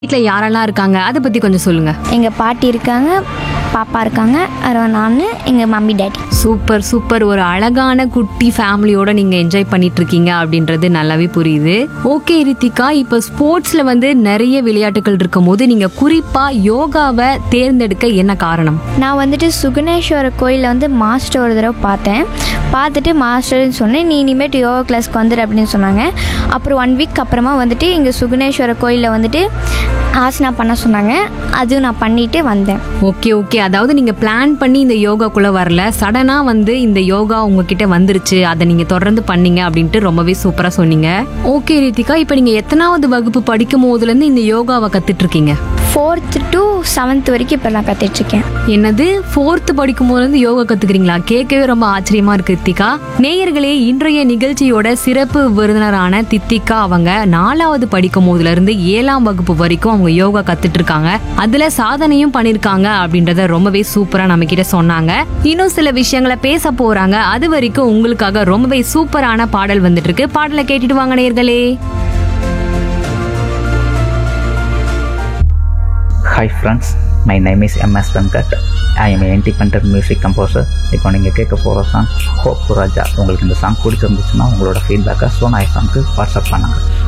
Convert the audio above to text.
வீட்டில் யாரெல்லாம் இருக்காங்க அதை பற்றி கொஞ்சம் சொல்லுங்கள் எங்கள் பாட்டி இருக்காங்க பாப்பா இருக்காங்க அப்புறம் நான் எங்கள் மம்மி டேடி சூப்பர் சூப்பர் ஒரு அழகான குட்டி ஃபேமிலியோட நீங்க என்ஜாய் பண்ணிட்டு இருக்கீங்க அப்படின்றது நல்லாவே புரியுது ஓகே ரித்திகா இப்போ ஸ்போர்ட்ஸ்ல வந்து நிறைய விளையாட்டுகள் இருக்கும் போது நீங்க குறிப்பா யோகாவை தேர்ந்தெடுக்க என்ன காரணம் நான் வந்துட்டு சுகுணேஸ்வர கோயிலில் வந்து மாஸ்டர் ஒரு தடவை பார்த்தேன் பார்த்துட்டு மாஸ்டர்னு சொன்னேன் நீ இனிமேட்டு யோகா கிளாஸ்க்கு வந்துடு அப்படின்னு சொன்னாங்க அப்புறம் ஒன் வீக் அப்புறமா வந்துட்டு இங்கே சுகுணேஸ்வர கோயிலில் வந்துட்டு ஆசனா பண்ண சொன்னாங்க அதுவும் நான் பண்ணிட்டு வந்தேன் ஓகே ஓகே அதாவது நீங்க பிளான் பண்ணி இந்த யோகாக்குள்ள வரல சடனா வந்து இந்த யோகா உங்ககிட்ட வந்துருச்சு அதை நீங்க தொடர்ந்து பண்ணீங்க அப்படின்ட்டு ரொம்பவே சூப்பரா சொன்னீங்க ஓகே ரித்திகா இப்போ நீங்க எத்தனாவது வகுப்பு படிக்கும் போதுல இருந்து இந்த யோகாவை கத்துட்டு இருக்கீங்க ஃபோர்த்து டு செவன்த் வரைக்கும் இப்போ நான் கற்றுட்ருக்கேன் என்னது ஃபோர்த்து படிக்கும் போது இருந்து யோகா கத்துக்கிறீங்களா கேட்கவே ரொம்ப ஆச்சரியமா இருக்கு தித்திகா நேயர்களே இன்றைய நிகழ்ச்சியோட சிறப்பு விருந்தினரான தித்திகா அவங்க நாலாவது படிக்கும் போதுல இருந்து ஏழாம் வகுப்பு வரைக்கும் அவங்க யோகா கத்துட்டு இருக்காங்க அதுல சாதனையும் பண்ணிருக்காங்க அப்படின்றத ரொம்பவே சூப்பரா நம்ம கிட்ட சொன்னாங்க இன்னும் சில விஷயங்களை பேச போறாங்க அது வரைக்கும் உங்களுக்காக ரொம்பவே சூப்பரான பாடல் வந்துட்டு இருக்கு பாடலை கேட்டுட்டு வாங்க நேயர்களே hi friends my name is MS Venkat I am independent music composer இப்போ நீங்கள் கேட்க போகிற சாங் ஹோப் ராஜா உங்களுக்கு இந்த சாங் பிடிச்சிருந்துச்சுன்னா உங்களோட ஃபீட்பேக்கை சோனா ஐஃபானுக்கு வாட்ஸ்அப் பண்ணுங்கள்